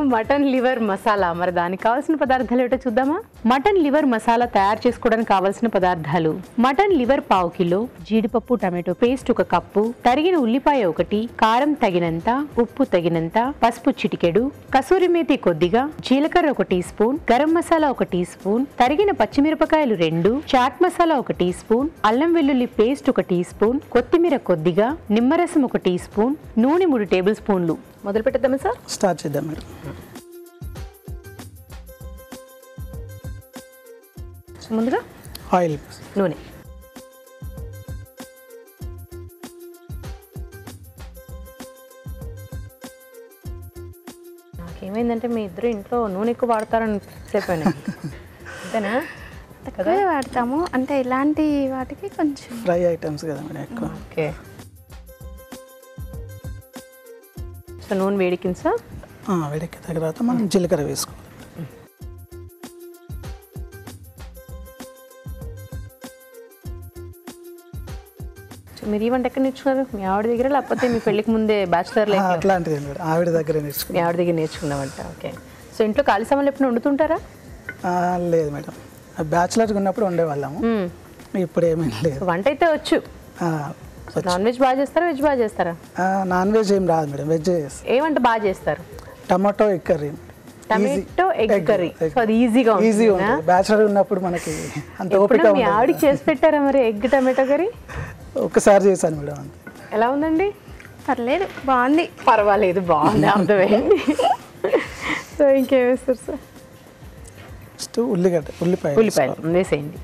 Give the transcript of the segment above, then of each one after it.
Mutton liver masala మరి దానికి కావాల్సిన పదార్థాలు ఏమిటో చూద్దామా మటన్ లివర్ మసాలా తయారు చేసుకోవడానికి కావాల్సిన పదార్థాలు మటన్ లివర్ పావు కిలో జీడిపప్పు టమాటో పేస్ట్ ఒక కప్పు తరిగిన ఉల్లిపాయ ఒకటి కారం తగినంత ఉప్పు తగినంత పసుపు చిటికెడు కసూరి మేతి కొద్దిగా జీలకర్ర ఒక టీ స్పూన్ గరం మసాలా ఒక టీ స్పూన్ తరిగిన పచ్చిమిరపకాయలు రెండు చాట్ మసాలా ఒక టీ స్పూన్ అల్లం వెల్లుల్లి పేస్ట్ ఒక టీ స్పూన్ కొత్తిమీర కొద్దిగా నిమ్మరసం ఒక టీ స్పూన్ నూనె మూడు టేబుల్ స్పూన్లు మొదలు పెట్టద్దామా సార్ స్టార్ట్ చేద్దాం మేడం ముందుగా ఆయిల్ నూనె నాకేమైందంటే మీ ఇద్దరు ఇంట్లో నూనె ఎక్కువ వాడతారని చెప్పాను అంతేనా తక్కువే వాడతాము అంటే ఇలాంటి వాటికి కొంచెం ఫ్రై ఐటమ్స్ కదా మేడం ఎక్కువ ఓకే సో నూనె వేడికింది సార్ ఆ, వేడెక్కిన తర్వాత మనం జీలకర్ర వేసుకోవాలి సో మీరు ఈ వంట ఎక్కడ నేర్చుకున్నారు మీ ఆవిడ దగ్గర లేకపోతే మీ పెళ్ళికి ముందే బ్యాచులర్ ఆ, లైఫ్ అట్లాంటిది ఏం లేదు ఆవిడ దగ్గర మీ నేర్చుకున్నాం ఆవిడ దగ్గర నేర్చుకున్నామంట ఓకే సో ఇంట్లో ఖాళీ సమయంలో ఎప్పుడు వండుతుంటారా ఆ, లేదు మేడం బ్యాచులర్గా ఉన్నప్పుడు ఉండేవాళ్ళము మ్మ్. ఇప్పుడు ఏమీ లేదు సో వంట అయితే వచ్చు ఆ, సో నాన్ వెజ్ బాగా చేస్తారా వెజ్ బాగా చేస్తారా ఆ, నాన్ వెజ్ ఏం రాదు మేడం వెజ్ చేస్తాం ఏ వంట బాగా చేస్తారు tomato egg curry tomato egg curry so అది ఈజీగా ఈజీ ఉంటుంది ఉంటుంది బ్యాచులర్ ఉన్నప్పుడు మనకి అంత ఓపిక ఎప్పుడైనా మీ ఉండదు. ఆవిడకి చేసి పెట్టారా మరి ఎగ్ టమాటో కర్రీ ఒక్కసారి చేశాను మేడం అంతే ఎలా ఉందండి పర్లేదు బాగుంది పర్వాలేదు బాగుంది అర్థమైంది సో ఇంకేం వేస్తారు సార్ నెక్స్ట్ ఉల్లిగడ్డ ఉల్లిపాయ ఉల్లిపాయలు వేసేయండి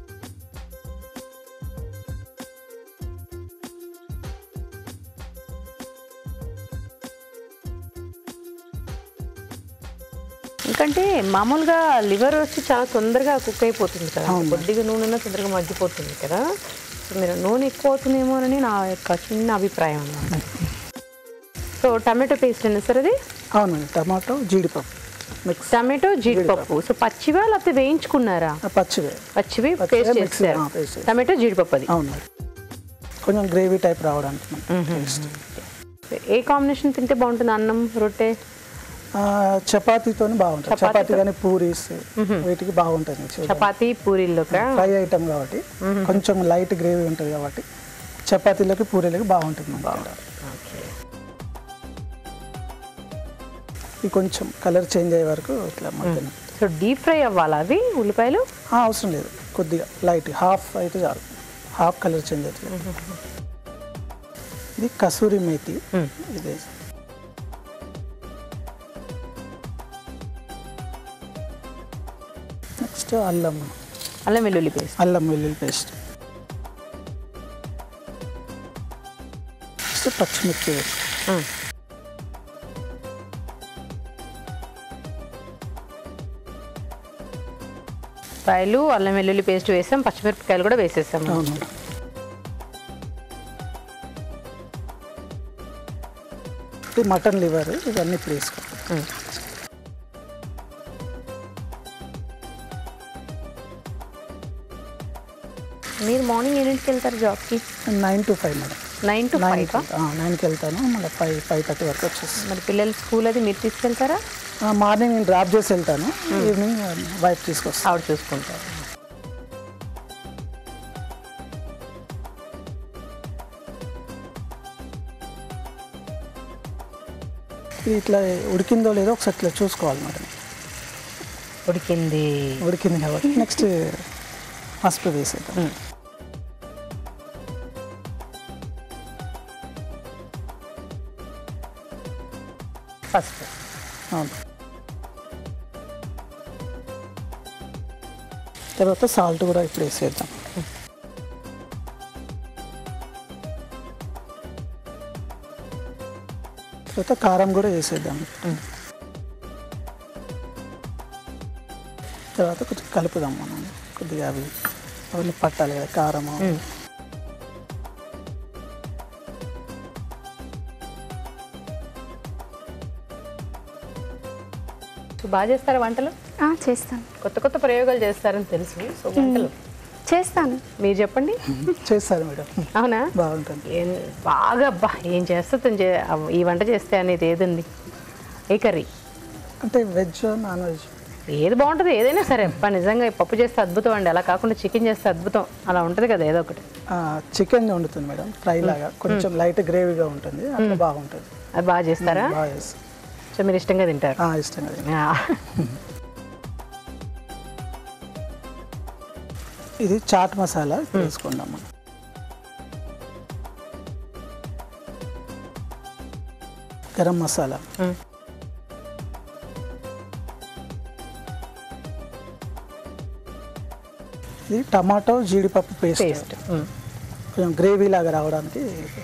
ఎందుకంటే మామూలుగా లివర్ వచ్చి చాలా తొందరగా కుక్ అయిపోతుంది కదా కొద్దిగా నూనె ఉన్నా తొందరగా మగ్గిపోతుంది కదా సో మీరు నూనె ఎక్కువ అవుతుందేమోనని నా యొక్క చిన్న అభిప్రాయం అన్నమాట సో టమాటో పేస్ట్ అండి సార్ అది అవును మేడం టమాటో జీడిపప్పు మిక్స్ టమాటో జీడిపప్పు సో పచ్చివా లేకపోతే వేయించుకున్నారా పచ్చివే పచ్చివి పచ్చివే పేస్ట్ mix చేస్తారు ఆ, paste చేస్తారు. టమాటో జీడిపప్పు అది అవును మేడం కొంచెం గ్రేవీ టైప్ రావడానికి మనకి taste. ఏ కాంబినేషన్ తింటే బాగుంటుంది అన్నం రొట్టె ఆ, చపాతీతోని బాగుంటుంది చపాతీ కానీ పూరీస్ వీటికి బాగుంటుంది చపాతీ పూరీల్లోక ఫ్రై ఐటమ్ కాబట్టి కొంచెం లైట్ గ్రేవీ ఉంటుంది కాబట్టి చపాతీలోకి పూరీలకి బాగుంటుంది మనకి. ఇది కొంచెం కలర్ చేంజ్ అయ్యే వరకు ఇట్లా మధ్యన సో డీప్ ఫ్రై అవ్వాలా అవి ఉల్లిపాయలు ఆ, అవసరం లేదు కొద్దిగా లైట్ హాఫ్ అయితే చాలు హాఫ్ కలర్ చేంజ్ అవుతుంది ఇది కసూరి మేతి ఇది నెక్స్ట్ అల్లం అల్లం వెల్లుల్లి పేస్ట్ అల్లం వెల్లుల్లి పేస్ట్ నెక్స్ట్ పచ్చిమిర్చి వేసుకో పాయలు అల్లం వెల్లుల్లి పేస్ట్ వేసాం పచ్చిమిరపకాయలు కూడా వేసేసాము అవును ఇది మటన్ లివర్ ఇవన్నీ ఇప్పుడు వేసుకో ఉమ్. మీరు మార్నింగ్ ఎన్నింటికి వెళ్తారు జాబ్కి nine to five madam nine to nine five నైన్కి వెళ్తాను మళ్ళీ ఫైవ్ ఫైవ్ థర్టీ వరకు వచ్చేస్తాను మరి పిల్లల స్కూల్ అది మీరు తీసుకెళ్తారా మార్నింగ్ నేను డ్రాప్ చేసి వెళ్తాను ఈవినింగ్ వైఫ్ తీసుకొస్తాను ఆవిడ చూసుకుంటారు ఇది ఇట్లా ఉడికిందో లేదో ఒకసారి ఇట్లా చూసుకోవాలి మేడం ఉడికింది ఉడికింది కాబట్టి నెక్స్ట్ పసుపు వేసేద్దాం ఫస్ట్ అవును తర్వాత సాల్ట్ కూడా ఇప్పుడు వేసేద్దాం తర్వాత కారం కూడా వేసేద్దాం తర్వాత కొంచెం కలుపుదాం మనం కొద్దిగా అవి అవన్నీ పట్టాలి కదా కారము సో బాగా చేస్తారా వంటలు ఆ, చేస్తాను కొత్త కొత్త ప్రయోగాలు చేస్తారని తెలుసు సో వంటలు చేస్తాను మీరు చెప్పండి చేస్తారు మేడం అవునా బాగుంటుంది ఏం బాగా అబ్బా ఏం చేస్తా తను చే- అవ్- ఈ వంట చేస్తే అనేది ఏదండి ఏ కర్రీ అంటే వెజ్ నాన్ వెజ్ ఏది బాగుంటుంది ఏదైనా సరే అబ్బా నిజంగా ఈ పప్పు చేస్తే అద్భుతం అండి అలా కాకుండా చికెన్ చేస్తే అద్భుతం అలా ఉంటుంది కదా ఏదో ఒకటి చికెన్ వండుతుంది మేడం ఫ్రై లాగా కొంచెం లైట్ గ్రేవీగా ఉంటుంది అట్లా బాగుంటుంది అది బాగా చేస్తారా బాగా చేస్తాం. సో మీరు ఇష్టంగా తింటారు ఆ, ఇష్టంగా తింటాం. ఆ. ఇది చాట్ మసాలా వేసుకుందాం మనం గరం మసాలా మ్మ్. ఇది టమాటో జీడిపప్పు పేస్ట్ పేస్ట్ ఉమ్. కొంచెం గ్రేవీ లాగా రావడానికి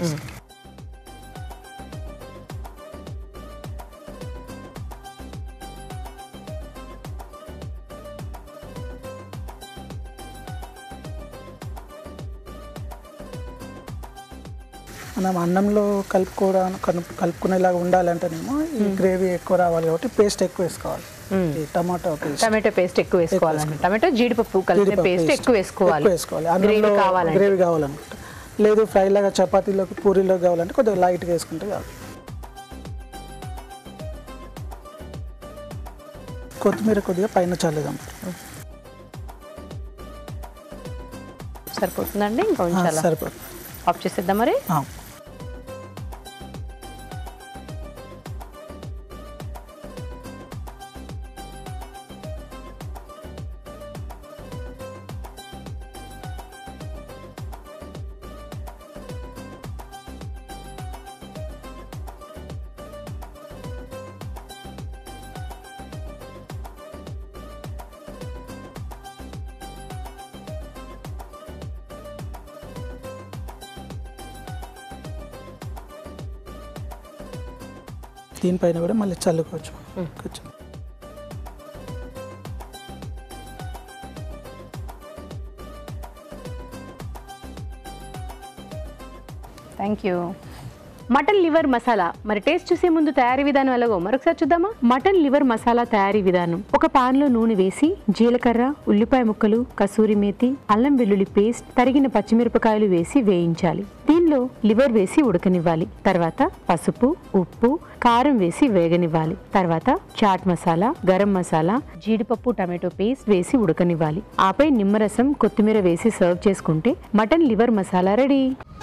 మనం అన్నంలో కలుపుకోవడానికి కలుపు- కలుపుకునేలాగా ఉండాలంటేనేమో ఈ గ్రేవీ ఎక్కువ రావాలి కాబట్టి పేస్ట్ ఎక్కువ వేసుకోవాలి ఈ టమాటో పేస్ట్ టమాటో పేస్ట్ ఎక్కువ వేసుకోవాలండి టమాటో జీడిపప్పు కలిపిన జీడిపప్పు పేస్ట్ paste. ఎక్కువ వేసుకోవాలి ఎక్కువ వేసుకోవాలి గ్రేవీ అన్నంలో కావాలంటే గ్రేవీ కావాలనుకుంటా లేదు ఫ్రై లాగా చపాతీలోకి పూరీలోకి కావాలంటే కొద్దిగా లైట్గా వేసుకుంటే కావాలి కొత్తిమీర కొద్దిగా పైన చల్లుదాం సరిపోతుందండి ఇంకా ఆ, ఉంచాలా సరిపోతుంది ఆఫ్ చేసేద్దాం మరి ఆ. దీనిపైన కూడా మళ్ళీ చల్లుకోవచ్చు కొంచెం thank you mutton liver masala మరి టేస్ట్ చూసే ముందు తయారీ విధానం ఎలాగో మరొకసారి చూద్దామా మటన్ లివర్ మసాలా తయారీ విధానం ఒక పాన్ లో నూనె వేసి జీలకర్ర ఉల్లిపాయ ముక్కలు కసూరి మేతి అల్లం వెల్లుల్లి పేస్ట్ తరిగిన పచ్చిమిరపకాయలు వేసి వేయించాలి దీనిలో లివర్ వేసి ఉడకనివ్వాలి తర్వాత పసుపు ఉప్పు కారం వేసి వేగనివ్వాలి తర్వాత చాట్ మసాలా గరం మసాలా జీడిపప్పు టమాటో పేస్ట్ వేసి ఉడకనివ్వాలి ఆపై నిమ్మరసం కొత్తిమీర వేసి సర్వ్ చేసుకుంటే మటన్ లివర్ మసాలా రెడీ